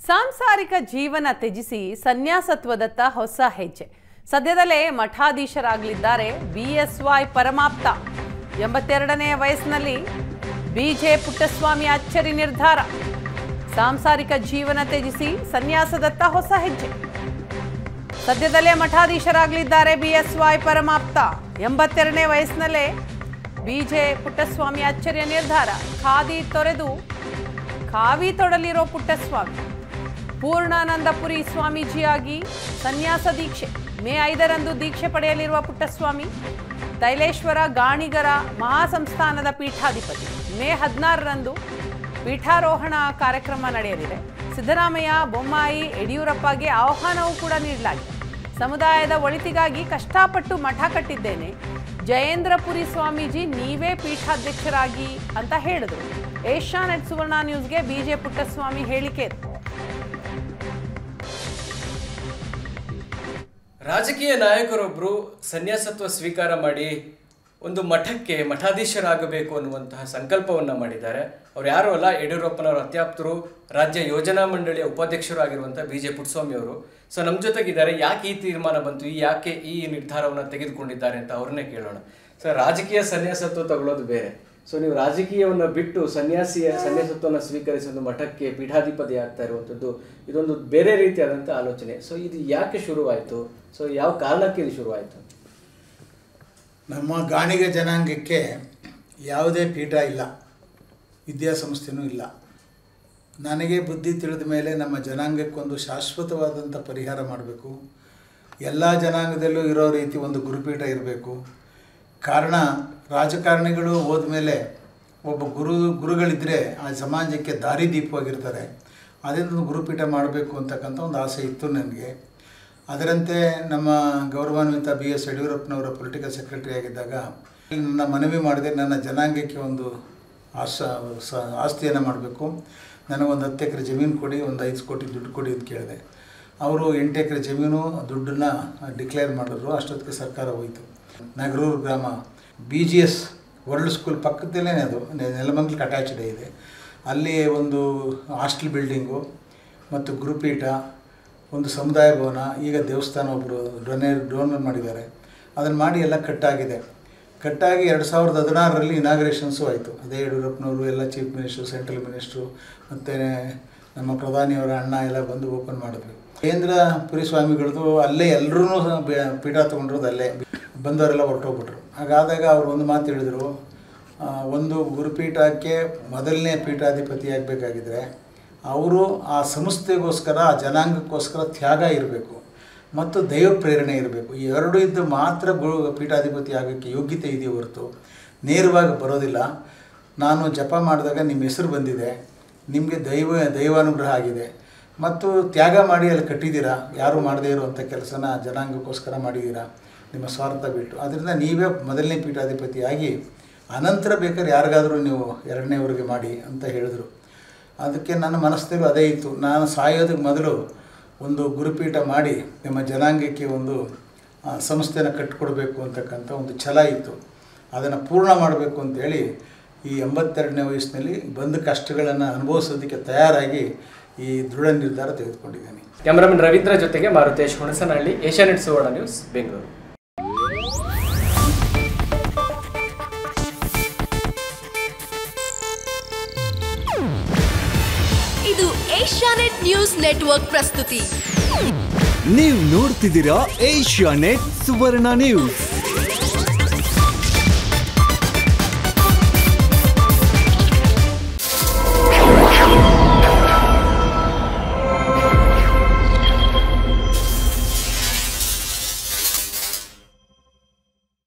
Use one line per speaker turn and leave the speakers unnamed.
ಸಾಂಸಾರಿಕ ಜೀವನ ತ್ಯಜಿಸಿ ಸನ್ಯಾಸತ್ವದತ್ತ ಹೊಸ ಹೆಜ್ಜೆ ಸದ್ಯದಲ್ಲೇ ಮಠಾಧೀಶರಾಗಲಿದ್ದಾರೆ ಬಿಎಸ್ವೈ ಪರಮಾಪ್ತ ಎಂಬತ್ತೆರಡನೆಯ ವಯಸ್ಸಿನಲ್ಲಿ ಬಿಜೆ ಪುಟ್ಟಸ್ವಾಮಿ ಅಚ್ಚರಿ ನಿರ್ಧಾರ ಸಾಂಸಾರಿಕ ಜೀವನ ತ್ಯಜಿಸಿ ಸನ್ಯಾಸದತ್ತ ಹೊಸ ಹೆಜ್ಜೆ ಸದ್ಯದಲ್ಲೇ ಮಠಾಧೀಶರಾಗಲಿದ್ದಾರೆ ಬಿಎಸ್ವೈ ಪರಮಾಪ್ತ ಎಂಬತ್ತೆರಡನೇ ವಯಸ್ಸಿನಲ್ಲೇ ಬಿಜೆ ಪುಟ್ಟಸ್ವಾಮಿ ಅಚ್ಚರಿಯ ನಿರ್ಧಾರ ಖಾದಿ ತೊರೆದು ಖಾವಿ ತೊಡಲಿರೋ ಪುಟ್ಟಸ್ವಾಮಿ ಪೂರ್ಣಾನಂದಪುರಿ ಸ್ವಾಮೀಜಿಯಾಗಿ ಸನ್ಯಾಸ ದೀಕ್ಷೆ ಮೇ ಐದರಂದು ದೀಕ್ಷೆ ಪಡೆಯಲಿರುವ ಪುಟ್ಟಸ್ವಾಮಿ ತೈಲೇಶ್ವರ ಗಾಣಿಗರ ಮಹಾಸಂಸ್ಥಾನದ ಪೀಠಾಧಿಪತಿ ಮೇ ಹದಿನಾರರಂದು ಪೀಠಾರೋಹಣ ಕಾರ್ಯಕ್ರಮ ನಡೆಯಲಿದೆ ಸಿದ್ದರಾಮಯ್ಯ ಬೊಮ್ಮಾಯಿ ಯಡಿಯೂರಪ್ಪಗೆ ಆಹ್ವಾನವೂ ಕೂಡ ನೀಡಲಾಗಿದೆ ಸಮುದಾಯದ ಒಳಿತಿಗಾಗಿ ಕಷ್ಟಪಟ್ಟು ಮಠ ಕಟ್ಟಿದ್ದೇನೆ ಜಯೇಂದ್ರಪುರಿ ಸ್ವಾಮೀಜಿ ನೀವೇ ಪೀಠಾಧ್ಯಕ್ಷರಾಗಿ ಅಂತ ಹೇಳಿದರು ಏಷ್ಯಾನೆಟ್ ಸುವರ್ಣ ನ್ಯೂಸ್ಗೆ ಬಿಜೆ ಪುಟ್ಟಸ್ವಾಮಿ ಹೇಳಿಕೆ ಇದು.
ರಾಜಕೀಯ ನಾಯಕರೊಬ್ಬರು ಸನ್ಯಾಸತ್ವ ಸ್ವೀಕಾರ ಮಾಡಿ ಒಂದು ಮಠಕ್ಕೆ ಮಠಾಧೀಶರಾಗಬೇಕು ಅನ್ನುವಂತಹ ಸಂಕಲ್ಪವನ್ನು ಮಾಡಿದ್ದಾರೆ ಅವ್ರು ಯಾರು ಅಲ್ಲ ಯಡಿಯೂರಪ್ಪನವರ ಅತ್ಯಾಪ್ತರು ರಾಜ್ಯ ಯೋಜನಾ ಮಂಡಳಿಯ ಉಪಾಧ್ಯಕ್ಷರು ಆಗಿರುವಂಥ ಬಿ ಜೆ ಪುಟ್ಟಸ್ವಾಮಿ ಅವರು ಸೊ ನಮ್ಮ ಜೊತೆಗಿದ್ದಾರೆ ಯಾಕೆ ಈ ತೀರ್ಮಾನ ಬಂತು ಈ ಯಾಕೆ ಈ ನಿರ್ಧಾರವನ್ನು ತೆಗೆದುಕೊಂಡಿದ್ದಾರೆ ಅಂತ ಅವ್ರನ್ನೇ ಕೇಳೋಣ ಸರ್ ರಾಜಕೀಯ ಸನ್ಯಾಸತ್ವ ತಗೊಳ್ಳೋದು ಬೇರೆ ಸೊ ನೀವು ರಾಜಕೀಯವನ್ನು ಬಿಟ್ಟು ಸನ್ಯಾಸಿಯ ಸನ್ಯಾಸತ್ವವನ್ನು ಸ್ವೀಕರಿಸಿ ಒಂದು ಮಠಕ್ಕೆ ಪೀಠಾಧಿಪತಿ ಆಗ್ತಾ ಇರುವಂಥದ್ದು ಇದೊಂದು ಬೇರೆ ರೀತಿಯಾದಂಥ ಆಲೋಚನೆ ಸೊ ಇದು ಯಾಕೆ ಶುರುವಾಯಿತು ಸೊ ಯಾವ ಕಾರಣಕ್ಕೆ ಇದು ಶುರುವಾಯಿತು
ನಮ್ಮ ಗಾಣಿಗ ಜನಾಂಗಕ್ಕೆ ಯಾವುದೇ ಪೀಠ ಇಲ್ಲ ವಿದ್ಯಾಸಂಸ್ಥೆನೂ ಇಲ್ಲ ನನಗೆ ಬುದ್ಧಿ ತಿಳಿದ ಮೇಲೆ ನಮ್ಮ ಜನಾಂಗಕ್ಕೊಂದು ಶಾಶ್ವತವಾದಂಥ ಪರಿಹಾರ ಮಾಡಬೇಕು ಎಲ್ಲ ಜನಾಂಗದಲ್ಲೂ ಇರೋ ರೀತಿ ಒಂದು ಗುರುಪೀಠ ಇರಬೇಕು ಕಾರಣ ರಾಜಕಾರಣಿಗಳು ಹೋದ್ಮೇಲೆ ಒಬ್ಬ ಗುರು ಗುರುಗಳಿದ್ದರೆ ಆ ಸಮಾಜಕ್ಕೆ ದಾರಿದೀಪವಾಗಿರ್ತಾರೆ ಅದರಿಂದ ಒಂದು ಗುರುಪೀಠ ಮಾಡಬೇಕು ಅಂತಕ್ಕಂಥ ಒಂದು ಆಸೆ ಇತ್ತು ನನಗೆ ಅದರಂತೆ ನಮ್ಮ ಗೌರವಾನ್ವಿತ ಬಿ ಎಸ್ ಯಡಿಯೂರಪ್ಪನವರ ಪೊಲಿಟಿಕಲ್ ಸೆಕ್ರೆಟರಿ ಆಗಿದ್ದಾಗ ನನ್ನ ಮನವಿ ಮಾಡಿದೆ ನನ್ನ ಜನಾಂಗಕ್ಕೆ ಒಂದು ಆಶ ಸ ಆಸ್ತಿಯನ್ನು ಮಾಡಬೇಕು ನನಗೊಂದು ಹತ್ತು ಎಕರೆ ಜಮೀನು ಕೊಡಿ ಒಂದು ಐದು ಕೋಟಿ ದುಡ್ಡು ಕೊಡಿ ಅಂತ ಕೇಳಿದೆ ಅವರು ಎಂಟು ಎಕರೆ ಜಮೀನು ದುಡ್ಡನ್ನು ಡಿಕ್ಲೇರ್ ಮಾಡಿದ್ರು ಅಷ್ಟೊತ್ತಿಗೆ ಸರ್ಕಾರ ಹೋಯಿತು ನಗರೂರು ಗ್ರಾಮ B G S world school ಪಕ್ಕದಲ್ಲೇ ಅದು ನೆ- ನೆಲಮಂಗಲಕ್ಕೆ ಅಟ್ಯಾಚ್ಡ್ ಇದೆ ಅಲ್ಲಿ ಒಂದು ಹಾಸ್ಟೆಲ್ ಬಿಲ್ಡಿಂಗು ಮತ್ತು ಗುರುಪೀಠ ಒಂದು ಸಮುದಾಯ ಭವನ ಈಗ ದೇವಸ್ಥಾನ ಒಬ್ಬರು ಡೊನೇರ್ ಡೋನರ್ ಮಾಡಿದ್ದಾರೆ ಅದನ್ನು ಮಾಡಿ ಎಲ್ಲ ಕಟ್ಟಾಗಿದೆ ಕಟ್ಟಾಗಿ ಎರಡು ಸಾವಿರದ ಹದಿನಾರರಲ್ಲಿ ಇನಾಗ್ರೇಷನ್ಸು ಆಯಿತು ಅದೇ ಯಡಿಯೂರಪ್ಪನವರು ಎಲ್ಲ ಚೀಫ್ ಮಿನಿಸ್ಟ್ರು ಸೆಂಟ್ರಲ್ ಮಿನಿಸ್ಟ್ರು ಮತ್ತು ನಮ್ಮ ಪ್ರಧಾನಿಯವರ ಅಣ್ಣ ಎಲ್ಲ ಬಂದು ಓಪನ್ ಮಾಡಿದ್ವಿ ಕೇಂದ್ರ ಪುರಿ ಸ್ವಾಮಿಗಳದ್ದು ಅಲ್ಲೇ ಎಲ್ಲರೂ ಪೀಠ ತೊಗೊಂಡಿರೋದು ಅಲ್ಲೇ ಬಂದವರೆಲ್ಲ ಹೊರಟೋಗ್ಬಿಟ್ರು ಹಾಗಾದಾಗ ಅವ್ರು ಒಂದು ಮಾತು ಹೇಳಿದರು ಆ, ಒಂದು ಗುರುಪೀಠಕ್ಕೆ ಮೊದಲನೇ ಪೀಠಾಧಿಪತಿ ಆಗಬೇಕಾಗಿದ್ರೆ ಅವರು ಆ ಸಂಸ್ಥೆಗೋಸ್ಕರ ಆ ಜನಾಂಗಕ್ಕೋಸ್ಕರ ತ್ಯಾಗ ಇರಬೇಕು ಮತ್ತು ದೈವ ಪ್ರೇರಣೆ ಇರಬೇಕು ಈ ಎರಡು ಇದ್ದು ಮಾತ್ರ ಗುರು ಪೀಠಾಧಿಪತಿ ಆಗೋಕ್ಕೆ ಯೋಗ್ಯತೆ ಇದೆಯೇ ಹೊರತು ನೇರವಾಗಿ ಬರೋದಿಲ್ಲ ನಾನು ಜಪ ಮಾಡಿದಾಗ ನಿಮ್ಮ ಹೆಸರು ಬಂದಿದೆ ನಿಮಗೆ ದೈವ ದೈವಾನುಗ್ರಹ ಆಗಿದೆ ಮತ್ತು ತ್ಯಾಗ ಮಾಡಿ ಅಲ್ಲಿ ಕಟ್ಟಿದ್ದೀರಾ ಯಾರು ಮಾಡದೇ ಇರುವಂಥ ಕೆಲಸನ ಜನಾಂಗಕ್ಕೋಸ್ಕರ ಮಾಡಿದ್ದೀರಾ ನಿಮ್ಮ ಸ್ವಾರ್ಥ ಬಿಟ್ಟು ಅದರಿಂದ ನೀವೇ ಮೊದಲನೇ ಪೀಠಾಧಿಪತಿ ಆಗಿ ಅನಂತರ ಬೇಕಾದ್ರೆ ಯಾರಿಗಾದರೂ ನೀವು ಎರಡನೇವರೆಗೆ ಮಾಡಿ ಅಂತ ಹೇಳಿದರು ಅದಕ್ಕೆ ನನ್ನ ಮನಸ್ಸಲ್ಲೂ ಅದೇ ಇತ್ತು ನಾನು ಸಾಯೋದಕ್ಕೆ ಮೊದಲು ಒಂದು ಗುರುಪೀಠ ಮಾಡಿ ನಿಮ್ಮ ಜನಾಂಗಕ್ಕೆ ಒಂದು ಆ, ಸಂಸ್ಥೆನ ಕಟ್ಟಿಕೊಡ್ಬೇಕು ಅಂತಕ್ಕಂಥ ಒಂದು ಛಲ ಇತ್ತು ಅದನ್ನು ಪೂರ್ಣ ಮಾಡಬೇಕು ಅಂತೇಳಿ ಈ ಎಂಬತ್ತೆರಡನೇ ವಯಸ್ಸಿನಲ್ಲಿ ಬಂದ ಕಷ್ಟಗಳನ್ನು ಅನುಭವಿಸೋದಕ್ಕೆ ತಯಾರಾಗಿ ಈ ದೃಢ ನಿರ್ಧಾರ ತೆಗೆದುಕೊಂಡಿದ್ದೇನೆ
ಕ್ಯಾಮರಾಮನ್ ರವೀಂದ್ರ ಜೊತೆಗೆ ಮಾರುತೇಶ್ ಹುಣಸನಹಳ್ಳಿ ಏಷ್ಯಾನೆಟ್ ಸುವರ್ಣ ನ್ಯೂಸ್ ಬೆಂಗಳೂರು
ಇದು ಏಷ್ಯಾನೆಟ್ ನ್ಯೂಸ್ ನೆಟ್ವರ್ಕ್ ಪ್ರಸ್ತುತಿ
ನೀವು ನೋಡ್ತಿದ್ದೀರಾ ಏಷ್ಯಾ ನೆಟ್ ಸುವರ್ಣ ನ್ಯೂಸ್